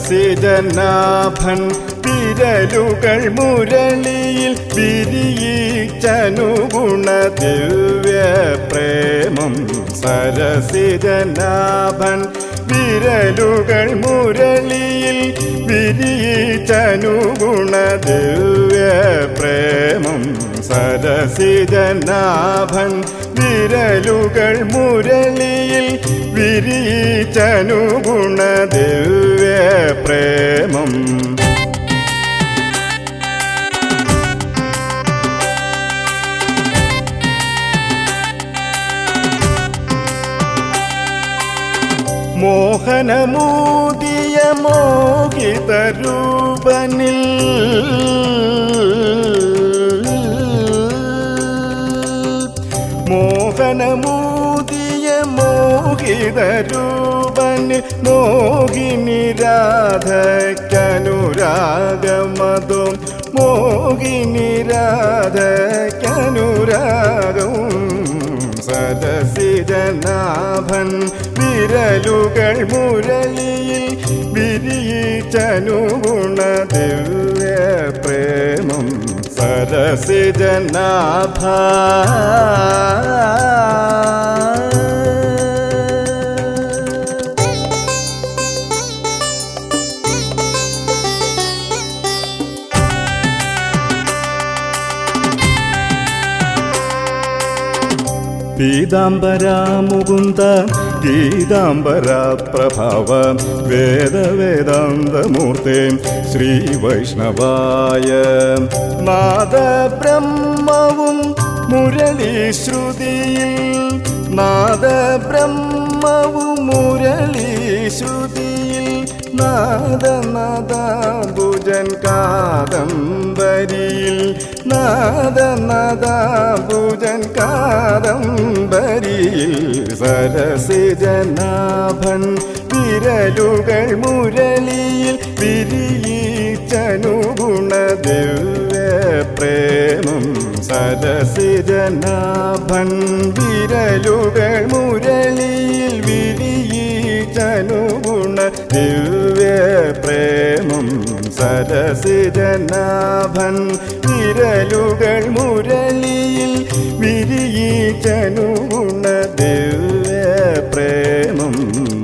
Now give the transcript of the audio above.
സരസിജനാഭൻ വിരലുകൾ മുരളിയിൽ വിരിയിച്ചനുഗുണ ദിവ്യ പ്രേമം സരസിജനാഭൻ വിരലുകൾ മുരളിയിൽ വിരിയിച്ചനുഗുണ ദിവ്യ പ്രേമം സരസിജനാഭൻ വിരലുകൾ മുരളിയിൽ വിരിയിച്ചനുഗുണ ദിവ്യ പ്രേമം മോഹനമൂതിയ മോഹിതരൂപനിൽ മോഹനമൂതിയ മോഹിതരൂപനിൽ മോഹിനി രാധയ്ക്കനുരാഗമതും മോഹിനി രാധയ്ക്കനുരാഗവും സരസിജനാഭൻ വിരലുകൾ മുരളിയിൽ വിരിയിച്ചനുഗുണ ദിവ്യ പ്രേമം സരസിജനാഭ പീതാംബര മുകുന്ദ ഗീതാംബര പ്രഭാവ വേദവേദാന്തമൂർത്തേ ശ്രീ വൈഷ്ണവായ നാദബ്രഹ്മവും മുരളി ശ്രുതിയിൽ നാദബ്രഹ്മവും മുരളി ശ്രുതിയിൽ നാദനദാംബുജൻ കാദംബരിയിൽ നാദനദാംബുജൻ കാദംബരിയിൽ സരസിജനാഭൻ വിരലുകൾ മുരളിയിൽ വിരിയിച്ചനുഗുണ ദിവ്യ പ്രേമം സരസിജനാഭൻ വിരലുകൾ മുരളിയിൽ വിരിയിച്ചനുഗുണ ദിവ്യ പ്രേമം സരസിജനാഭൻ വിരലുകൾ മുരളിയിൽ വിരിയിച്ചനുഗുണ ദിവ്യ പ്രേമം